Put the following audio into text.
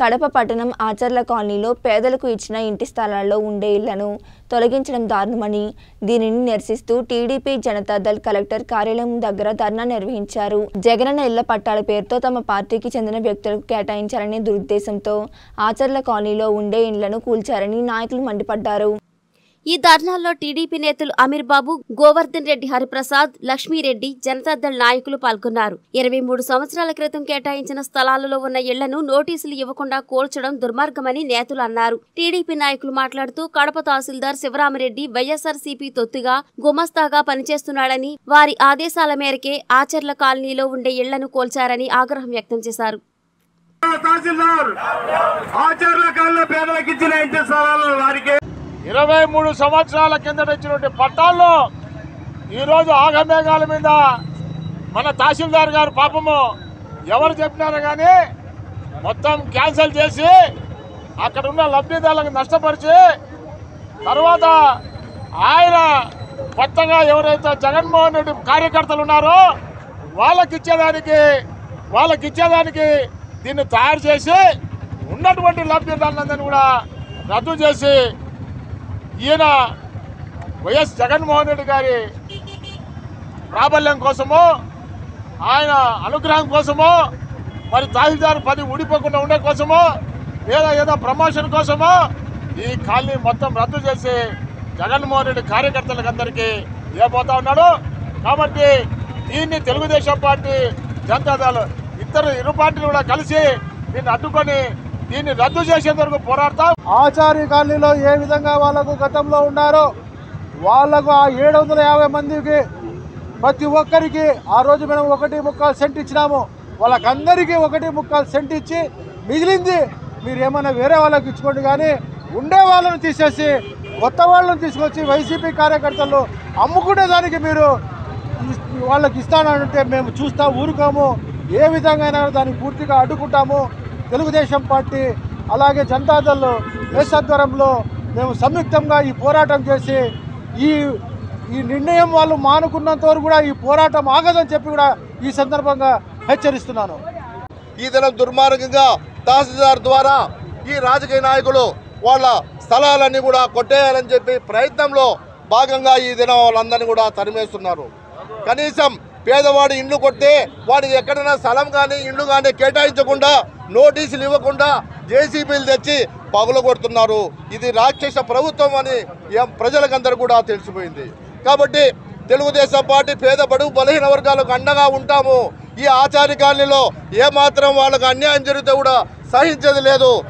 కడప పట్టణం ఆచర్ల కాలనీలో పేదలకు ఇచ్చిన ఇంటి స్థలాల్లో ఉండే ఇళ్లను తొలగించడం దారుణమని దీనిని నిరసిస్తూ టీడీపీ జనతాదళ్ కలెక్టర్ కార్యాలయం దగ్గర ధర్నా నిర్వహించారు జగనన్న ఇళ్ల పట్టాల పేరుతో తమ పార్టీకి చెందిన వ్యక్తులకు కేటాయించాలనే దురుద్దేశంతో ఆచర్ల కాలనీలో ఉండే ఇండ్లను కూల్చారని నాయకులు మండిపడ్డారు ఈ ధర్నాల్లో టీడీపీ నేతలు అమీర్ బాబు గోవర్ధన్ రెడ్డి హరిప్రసాద్ లక్ష్మీరెడ్డి జనతాదళ్ నాయకులు పాల్గొన్నారు ఇరవై మూడు సంవత్సరాల క్రితం కేటాయించిన స్థలాలలో ఉన్న ఇళ్లను నోటీసులు ఇవ్వకుండా కూల్చడం దుర్మార్గమని నేతలు అన్నారు టీడీపీ నాయకులు మాట్లాడుతూ కడప తహసీల్దార్ శివరామరెడ్డి వైఎస్ఆర్సీపీ తొత్తుగా గుమస్తాగా పనిచేస్తున్నాడని వారి ఆదేశాల మేరకే ఆచర్ల కాలనీలో ఉండే ఇళ్లను కూల్చారని ఆగ్రహం వ్యక్తం చేశారు తహసీల్దార్ ఆచరణ కాలంలో పేదలకు ఇచ్చిన ఇంటి స్థలాలు వారికి ఇరవై మూడు సంవత్సరాల కిందట ఇచ్చినటువంటి పట్టాల్లో ఈరోజు ఆగమేఘాల మీద మన తహసీల్దార్ గారు పాపము ఎవరు చెప్పినారు కానీ మొత్తం క్యాన్సిల్ చేసి అక్కడ ఉన్న లబ్ధిదారులకు నష్టపరిచి తర్వాత ఆయన కొత్తగా ఎవరైతే జగన్మోహన్ రెడ్డి కార్యకర్తలు ఉన్నారో వాళ్ళకి ఇచ్చేదానికి వాళ్ళకి ఇచ్చేదానికి దీన్ని తయారు చేసి ఉన్నటువంటి లబ్ధిదారులందరినీ కూడా రద్దు చేసి ఈయన వైఎస్ జగన్మోహన్ రెడ్డి గారి ప్రాబల్యం కోసము ఆయన అనుగ్రహం కోసము మరి తహసీల్దార్ పది ఊడిపోకుండా ఉండే కోసము లేదా ఏదో ప్రమోషన్ కోసము ఈ కాలనీ మొత్తం రద్దు చేసి జగన్మోహన్ రెడ్డి కార్యకర్తలకు అందరికీ ఇవ్వబోతా ఉన్నాడు కాబట్టి దీన్ని తెలుగుదేశం పార్టీ జనతాదళ్ ఇద్దరు ఇరు పార్టీలు కూడా కలిసి దీన్ని అడ్డుకొని దీన్ని రద్దు చేసేంత వరకు పోరాడతాం ఆచార్య కాలనీలో ఏ విధంగా వాళ్ళకు గతంలో ఉన్నారో వాళ్ళకు ఆ ఏడు వందల యాభై మందికి ప్రతి ఒక్కరికి ఆ రోజు మనం ఒకటి ముక్కాలు సెంట్ ఇచ్చినాము వాళ్ళకందరికీ ఒకటి ముక్కాలు సెంట్ ఇచ్చి మిగిలింది మీరు ఏమైనా వేరే వాళ్ళకి ఇచ్చుకోండి కానీ ఉండే వాళ్ళని తీసేసి కొత్త వాళ్ళని తీసుకొచ్చి వైసీపీ కార్యకర్తలు అమ్ముకునే దానికి మీరు ఇస్- వాళ్ళకి ఇస్తానంటే మేము చూస్తా ఊరుకోము ఏ విధంగా అయినా దాన్ని పూర్తిగా అడ్డుకుంటాము తెలుగుదేశం పార్టీ అలాగే జనతాదళ్ ఎస్ ఆధ్వర్యంలో మేము సంయుక్తంగా ఈ పోరాటం చేసి ఈ ఈ నిర్ణయం వాళ్ళు మానుకున్నంత వరకు కూడా ఈ పోరాటం ఆగదని చెప్పి కూడా ఈ సందర్భంగా హెచ్చరిస్తున్నాను ఈ దినం దుర్మార్గంగా తహసీల్దార్ ద్వారా ఈ రాజకీయ నాయకులు వాళ్ళ స్థలాలన్నీ కూడా కొట్టేయాలని చెప్పి ప్రయత్నంలో భాగంగా ఈ దినం వాళ్ళందరినీ కూడా తరిమేస్తున్నారు కనీసం పేదవాడి ఇండ్లు కొడితే వాడికి ఎక్కడైనా స్థలం కానీ ఇండ్లు కానీ కేటాయించకుండా నోటీసులు ఇవ్వకుండా జేసీబీలు తెచ్చి పగులు కొడుతున్నారు ఇది రాక్షస ప్రభుత్వం అని ఏం ప్రజలకందరూ కూడా తెలిసిపోయింది కాబట్టి తెలుగుదేశం పార్టీ పేద బడుగు బలహీన వర్గాలకు అండగా ఉంటాము ఈ ఆచార్య కాలనీలో ఏమాత్రం వాళ్ళకు అన్యాయం జరిగితే కూడా సహించేది లేదు